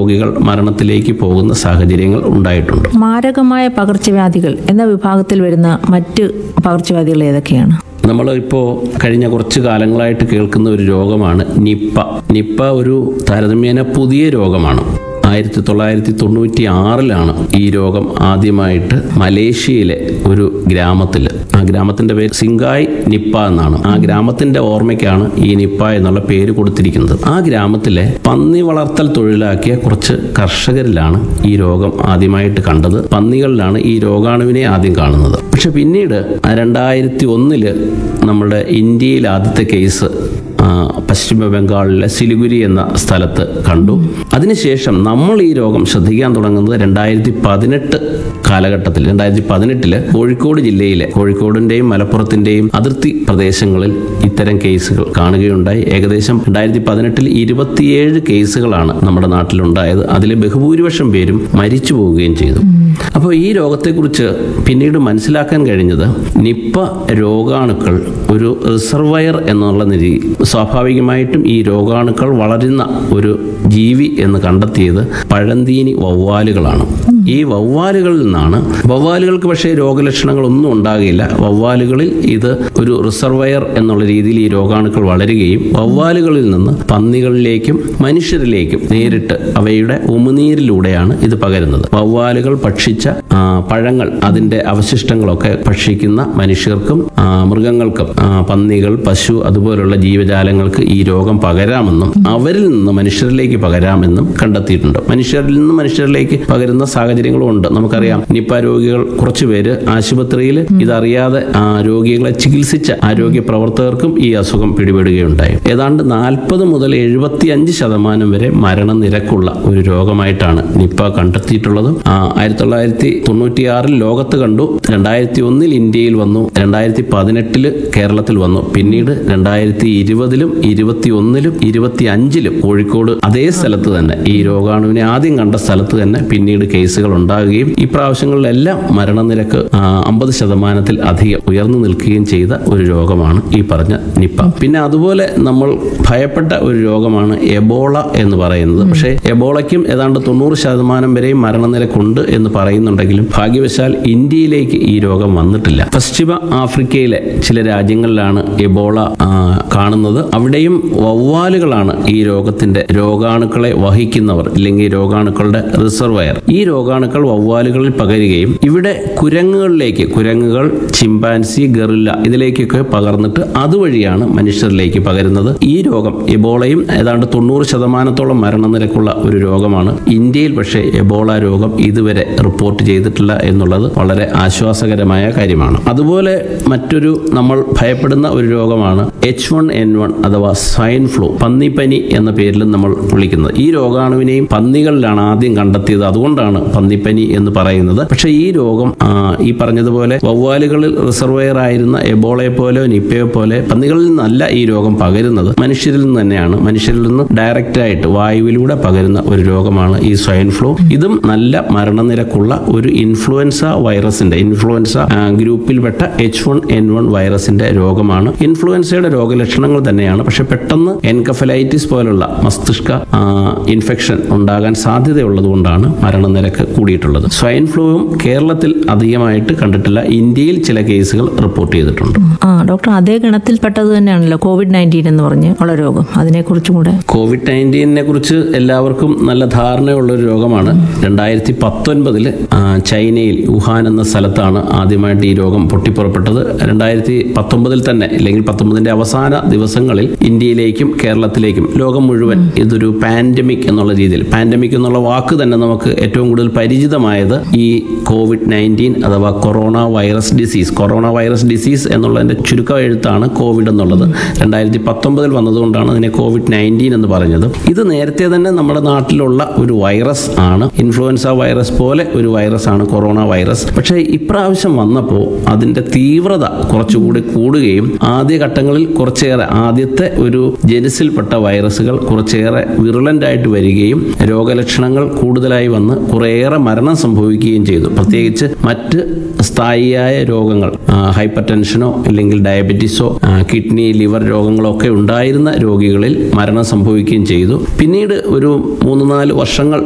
രോഗികൾ മരണത്തിലേക്ക് പോകുന്ന സാഹചര്യങ്ങൾ ഉണ്ടായിട്ടുണ്ട് മാരകമായ പകർച്ചവ്യാധികൾ എന്ന വിഭാഗത്തിൽ വരുന്ന മറ്റ് പകർച്ചവ്യാധികൾ ഏതൊക്കെയാണ് നമ്മൾ ഇപ്പോൾ കഴിഞ്ഞ കുറച്ച് കാലങ്ങളായിട്ട് കേൾക്കുന്ന ഒരു രോഗമാണ് നിപ്പ നിപ്പ ഒരു താരതമ്യേന പുതിയ രോഗമാണ് ആയിരത്തി തൊള്ളായിരത്തി തൊണ്ണൂറ്റി ആറിലാണ് ഈ രോഗം ആദ്യമായിട്ട് മലേഷ്യയിലെ ഒരു ഗ്രാമത്തിൽ ആ ഗ്രാമത്തിന്റെ പേര് സിംഗായ് നിപ്പ എന്നാണ് ആ ഗ്രാമത്തിന്റെ ഓർമ്മയ്ക്കാണ് ഈ നിപ്പ എന്നുള്ള പേര് കൊടുത്തിരിക്കുന്നത് ആ ഗ്രാമത്തിലെ പന്നി വളർത്തൽ തൊഴിലാക്കിയ കുറച്ച് കർഷകരിലാണ് ഈ രോഗം ആദ്യമായിട്ട് കണ്ടത് പന്നികളിലാണ് ഈ രോഗാണുവിനെ ആദ്യം കാണുന്നത് പക്ഷെ പിന്നീട് രണ്ടായിരത്തി ഒന്നില് നമ്മുടെ ഇന്ത്യയിൽ ആദ്യത്തെ കേസ് ആ, പശ്ചിമ ബംഗാളിലെ സിലിഗുരി എന്ന സ്ഥലത്ത് കണ്ടു അതിനുശേഷം നമ്മൾ ഈ രോഗം ശ്രദ്ധിക്കാൻ തുടങ്ങുന്നത് രണ്ടായിരത്തി പതിനെട്ട് കാലഘട്ടത്തിൽ രണ്ടായിരത്തി പതിനെട്ടില് കോഴിക്കോട് ജില്ലയിലെ കോഴിക്കോടിന്റെയും മലപ്പുറത്തിന്റെയും അതിർത്തി പ്രദേശങ്ങളിൽ ഇത്തരം കേസുകൾ കാണുകയുണ്ടായി ഏകദേശം രണ്ടായിരത്തി പതിനെട്ടിൽ ഇരുപത്തിയേഴ് കേസുകളാണ് നമ്മുടെ നാട്ടിലുണ്ടായത് അതിൽ ബഹുഭൂരിപക്ഷം പേരും മരിച്ചു പോവുകയും ചെയ്തു അപ്പോൾ ഈ രോഗത്തെക്കുറിച്ച് പിന്നീട് മനസ്സിലാക്കാൻ കഴിഞ്ഞത് നിപ്പ രോഗാണുക്കൾ ഒരു റിസർവയർ എന്നുള്ള നിലയിൽ സ്വാഭാവികമായിട്ടും ഈ രോഗാണുക്കൾ വളരുന്ന ഒരു ജീവി എന്ന് കണ്ടെത്തിയത് പഴന്തീനി വവ്വാലുകളാണ് ഈ വവ്വാലുകളിൽ നിന്നാണ് വവ്വാലുകൾക്ക് പക്ഷേ രോഗലക്ഷണങ്ങളൊന്നും ഉണ്ടാകില്ല വവ്വാലുകളിൽ ഇത് ഒരു റിസർവയർ എന്നുള്ള രീതിയിൽ ഈ രോഗാണുക്കൾ വളരുകയും വവ്വാലുകളിൽ നിന്ന് പന്നികളിലേക്കും മനുഷ്യരിലേക്കും നേരിട്ട് അവയുടെ ഉമിനീരിലൂടെയാണ് ഇത് പകരുന്നത് വവ്വാലുകൾ ഭക്ഷിച്ച ആ, പഴങ്ങൾ അതിന്റെ അവശിഷ്ടങ്ങളൊക്കെ ഭക്ഷിക്കുന്ന മനുഷ്യർക്കും ആ, മൃഗങ്ങൾക്കും ആ, പന്നികൾ പശു അതുപോലുള്ള ജീവജാലങ്ങൾക്ക് ഈ രോഗം പകരാമെന്നും അവരിൽ നിന്ന് മനുഷ്യരിലേക്ക് പകരാമെന്നും കണ്ടെത്തിയിട്ടുണ്ട് മനുഷ്യരിൽ നിന്ന് മനുഷ്യരിലേക്ക് പകരുന്ന സാഹചര്യങ്ങളും ഉണ്ട് നമുക്കറിയാം നിപ്പ രോഗികൾ കുറച്ചുപേര് ആശുപത്രിയിൽ ഇതറിയാതെ ആ രോഗികളെ ചികിത്സിച്ച ആരോഗ്യ പ്രവർത്തകർക്കും ഈ അസുഖം പിടിപെടുകയുണ്ടായി ഏതാണ്ട് നാൽപ്പത് മുതൽ എഴുപത്തി അഞ്ച് ശതമാനം വരെ മരണനിരക്കുള്ള ഒരു രോഗമായിട്ടാണ് നിപ്പ കണ്ടെത്തിയിട്ടുള്ളത് ആ, ആയിരത്തി തൊള്ളായിരത്തി തൊണ്ണൂറ്റിയാറിൽ ലോകത്ത് കണ്ടു രണ്ടായിരത്തി ഒന്നിൽ ഇന്ത്യയിൽ വന്നു രണ്ടായിരത്തി പതിനെട്ടില് കേരളത്തിൽ വന്നു പിന്നീട് രണ്ടായിരത്തി ഇരുപതിലും ഇരുപത്തി ഒന്നിലും ഇരുപത്തി അഞ്ചിലും കോഴിക്കോട് അതേ സ്ഥലത്ത് തന്നെ ഈ രോഗാണുവിനെ ആദ്യം കണ്ട സ്ഥലത്ത് തന്നെ പിന്നീട് കേസുകൾ ഉണ്ടാകുകയും ഈ പ്രാവശ്യങ്ങളിലെല്ലാം മരണനിരക്ക് അമ്പത് ശതമാനത്തിൽ അധികം ഉയർന്നു നിൽക്കുകയും ചെയ്ത ഒരു രോഗമാണ് ഈ പറഞ്ഞ നിപ്പ പിന്നെ അതുപോലെ നമ്മൾ ഭയപ്പെട്ട ഒരു രോഗമാണ് എബോള എന്ന് പറയുന്നത് പക്ഷേ എബോളയ്ക്കും ഏതാണ്ട് തൊണ്ണൂറ് ശതമാനം വരെയും മരണനിരക്കുണ്ട് എന്ന് പറയുന്നുണ്ടെങ്കിലും ഭാഗ്യവശാൽ ഇന്ത്യയിലേക്ക് ഈ രോഗം വന്നിട്ടില്ല പശ്ചിമ ആഫ്രിക്കയിലെ ചില രാജ്യങ്ങളിലാണ് എബോള ആ, കാണുന്നത് അവിടെയും വവ്വാലുകളാണ് ഈ രോഗത്തിന്റെ രോഗാണുക്കളെ വഹിക്കുന്നവർ ഇല്ലെങ്കിൽ രോഗാണുക്കളുടെ റിസർവയർ ഈ രോഗാണുക്കൾ വവ്വാലുകളിൽ പകരുകയും ഇവിടെ കുരങ്ങുകളിലേക്ക് കുരങ്ങുകൾ ചിമ്പാൻസി ഗറില്ല ഇതിലേക്കൊക്കെ പകർന്നിട്ട് അതുവഴിയാണ് മനുഷ്യരിലേക്ക് പകരുന്നത് ഈ രോഗം എബോളയും ഏതാണ്ട് തൊണ്ണൂറ് ശതമാനത്തോളം മരണനിരക്കുള്ള ഒരു രോഗമാണ് ഇന്ത്യയിൽ പക്ഷേ എബോള രോഗം ഇതുവരെ റിപ്പോർട്ട് ചെയ്തിട്ടില്ല എന്നുള്ളത് വളരെ ആശ്വാസകരമായ കാര്യമാണ് അതുപോലെ മറ്റൊരു നമ്മൾ ഭയപ്പെടുന്ന ഒരു രോഗമാണ് എച്ച് വൺ എൻ വൺ അഥവാ സ്വൈൻ ഫ്ലൂ പന്നിപ്പനി എന്ന പേരിലും നമ്മൾ വിളിക്കുന്നത് ഈ രോഗാണുവിനെയും പന്നികളിലാണ് ആദ്യം കണ്ടെത്തിയത് അതുകൊണ്ടാണ് പന്നിപ്പനി എന്ന് പറയുന്നത് പക്ഷേ ഈ രോഗം ആ, ഈ പറഞ്ഞതുപോലെ വവ്വാലുകളിൽ റിസർവയർ ആയിരുന്ന എബോളയെ പോലെ നിപ്പയെ പോലെ പന്നികളിൽ നിന്നല്ല ഈ രോഗം പകരുന്നത് മനുഷ്യരിൽ നിന്ന് തന്നെയാണ് മനുഷ്യരിൽ നിന്ന് ഡയറക്റ്റ് ആയിട്ട് വായുവിലൂടെ പകരുന്ന ഒരു രോഗമാണ് ഈ സ്വൈൻ ഫ്ലൂ ഇതും നല്ല മരണനിരക്കുള്ള ഒരു ഇൻഫ്ലുവൻസ വൈറസിന്റെ ഇൻഫ്ലുവൻസ ആ, ഗ്രൂപ്പിൽപ്പെട്ട എച്ച് വൺ എൻ വൺ വൈറസിന്റെ രോഗമാണ് ഇൻഫ്ലുവൻസയുടെ രോഗലക്ഷണങ്ങൾ തന്നെയാണ് പക്ഷെ പെട്ടെന്ന് എൻകഫലൈറ്റിസ് പോലുള്ള മസ്തിഷ്ക ആ, ഇൻഫെക്ഷൻ ഉണ്ടാകാൻ സാധ്യതയുള്ളതുകൊണ്ടാണ് മരണനിരക്ക് കൂടിയിട്ടുള്ളത് സ്വൈൻ ഫ്ലൂവും കേരളത്തിൽ അധികമായിട്ട് കണ്ടിട്ടില്ല ഇന്ത്യയിൽ ചില കേസുകൾ റിപ്പോർട്ട് ചെയ്തിട്ടുണ്ട് ആ ഡോക്ടർ അതേ ഗണത്തിൽപ്പെട്ടത് തന്നെയാണല്ലോ കോവിഡ് നയൻറ്റീൻ എന്ന് പറഞ്ഞ് ഉള്ള രോഗം അതിനെക്കുറിച്ചും കൂടെ കോവിഡ് നയൻറ്റീനെ കുറിച്ച് എല്ലാവർക്കും നല്ല ധാരണയുള്ള ഒരു രോഗമാണ് രണ്ടായിരത്തി പത്തൊൻപതില് ചൈനയിൽ വുഹാൻ എന്ന സ്ഥലത്താണ് ആദ്യമായിട്ട് ഈ രോഗം പൊട്ടിപ്പുറപ്പെട്ടത് രണ്ടായിരത്തി പത്തൊമ്പതിൽ തന്നെ അല്ലെങ്കിൽ പത്തൊമ്പതിന്റെ അവസാന ദിവസങ്ങളിൽ ഇന്ത്യയിലേക്കും കേരളത്തിലേക്കും ലോകം മുഴുവൻ ഇതൊരു പാൻഡമിക് എന്നുള്ള രീതിയിൽ പാൻഡമിക് എന്നുള്ള വാക്ക് തന്നെ നമുക്ക് ഏറ്റവും കൂടുതൽ പരിചിതമായത് ഈ കോവിഡ് നയൻറ്റീൻ അഥവാ corona virus disease corona virus disease എന്നുള്ളതിന്റെ ചുരുക്ക എഴുത്താണ് കോവിഡ് എന്നുള്ളത് രണ്ടായിരത്തി പത്തൊമ്പതിൽ വന്നതുകൊണ്ടാണ് ഇതിനെ കോവിഡ് നയൻറ്റീൻ എന്ന് പറഞ്ഞത് ഇത് നേരത്തെ തന്നെ നമ്മുടെ നാട്ടിലുള്ള ഒരു വൈറസ് ആണ് ഇൻഫ്ലുവൻസ വൈറസ് പോലെ ഒരു വൈറസ് ആണ് കൊറോണ വൈറസ് പക്ഷേ ഇപ്രാവശ്യം വന്നപ്പോൾ അതിന്റെ തീവ്രത കുറച്ചുകൂടി കൂടുകയും ആദ്യ ഘട്ടങ്ങളിൽ കുറച്ചേറെ ആദ്യത്തെ ഒരു ജനുസിൽപ്പെട്ട വൈറസുകൾ കുറച്ചേറെ വിറുലന്റ് ആയിട്ട് വരികയും രോഗലക്ഷണങ്ങൾ കൂടുതലായി വന്ന് കുറേയേറെ മരണം സംഭവിക്കുകയും ചെയ്തു പ്രത്യേകിച്ച് മറ്റ് സ്ഥായിയായ രോഗങ്ങൾ ഹൈപ്പർ ടെൻഷനോ അല്ലെങ്കിൽ ഡയബറ്റീസോ കിഡ്നി ലിവർ രോഗങ്ങളോ ഒക്കെ ഉണ്ടായിരുന്ന രോഗികളിൽ മരണം സംഭവിക്കുകയും ചെയ്തു പിന്നീട് ഒരു മൂന്ന് നാല് വർഷങ്ങൾ